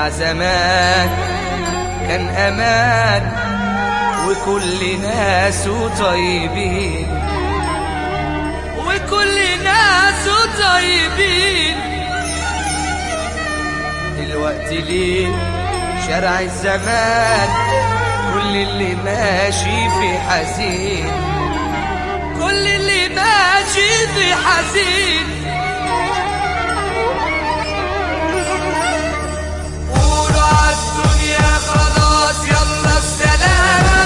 شارع زمان كان أمان وكل ناس طيبين وكل ناس طيبين دلوقتي ليه شارع الزمان كل اللي ماشي في حزين كل اللي ماشي في حزين قولوا عالدنيا خلاص يلا السلامة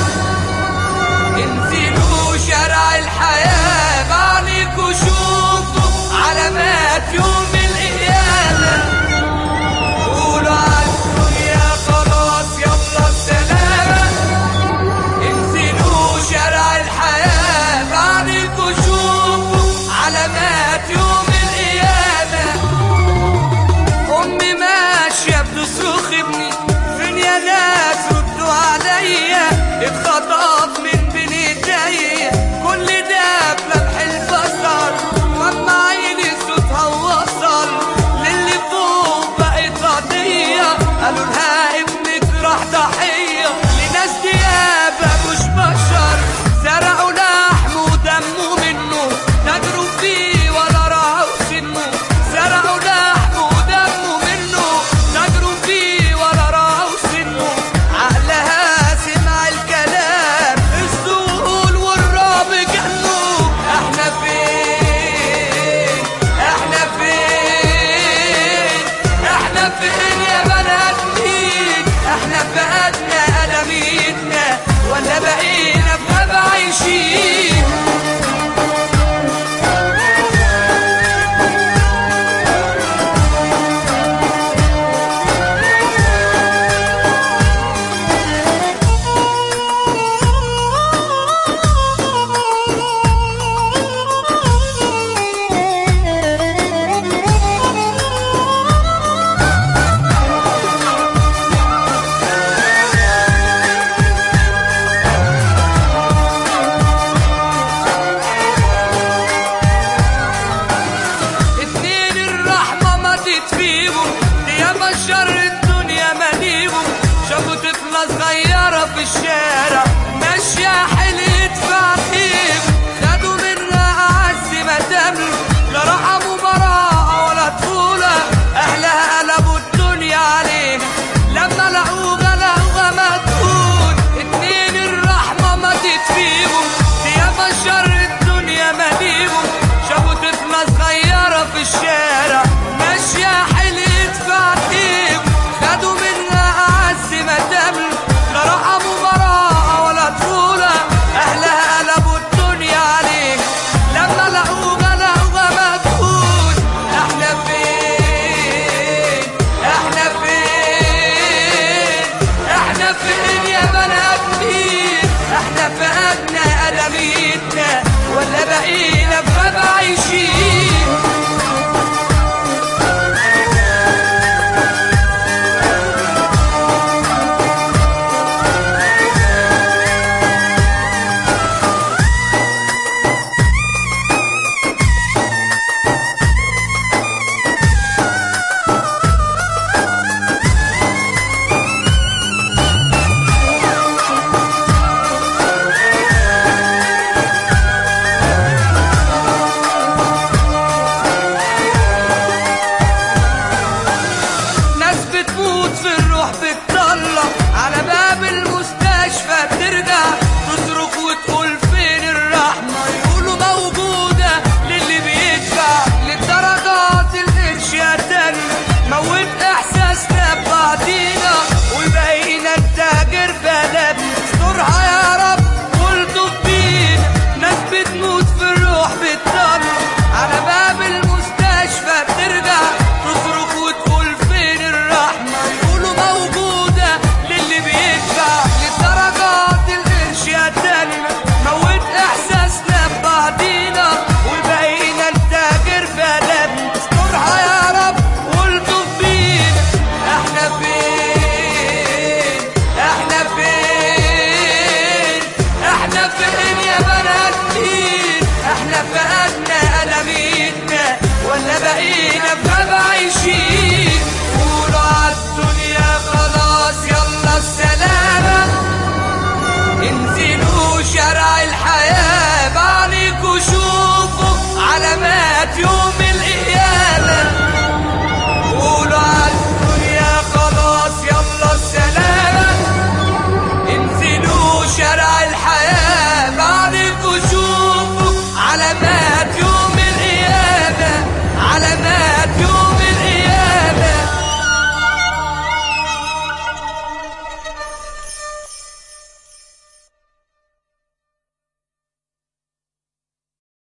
انزلوا شارع الحياة بعدكوا شوفوا علامات يوم القيامة قولوا عالدنيا خلاص يلا السلامة انزلوا شارع الحياة بعدكوا شوفوا علامات يوم القيامة أمي ماشية بتصرخ ابني فين يا ناس ردوا عليا اتخطف من بين ايديا كل ده بلمح البصر واما عيني صوتها وصل للي فوق بقت قضية قالوا لها ابنك راح ضحية لناس ديابة مش بشر سرقوا لحمه ودمه منه تجروا فيه ولا راعوا سنه سرقوا لحمه ودمه منه تجروا فيه ولا راعوا سنه عقلها سمع الكلام السهول والرعب جنوا احنا فين احنا فين احنا فين يا بنات مين احنا فقدنا ادميتنا ولا بقينا في غابة عايشين اتنين الرحمة ماتت فيهم يا بشر الدنيا مليهم شافوا طفلة صغيرة في الشارع ماشية حلت في عقيم خدوا منها أعز ما تملك لا رحموا براءة ولا طفولة أهلها قلبوا الدنيا عليها لما لقوها لقوها مدفون اتنين الرحمة ماتت فيهم يا بشر الدنيا مليهم شافوا طفلة صغيرة في الشارع ماشية حلت في عتيب خدوا منها أعز ما تملك لا رحموا براءة ولا طفولة أهلها قلبوا الدنيا عليها لما لقوها لقوها مدفون احنا فين احنا فين احنا فين يا بنات مين احنا فقدنا ادميتنا ولا بقينا في غابة عايشين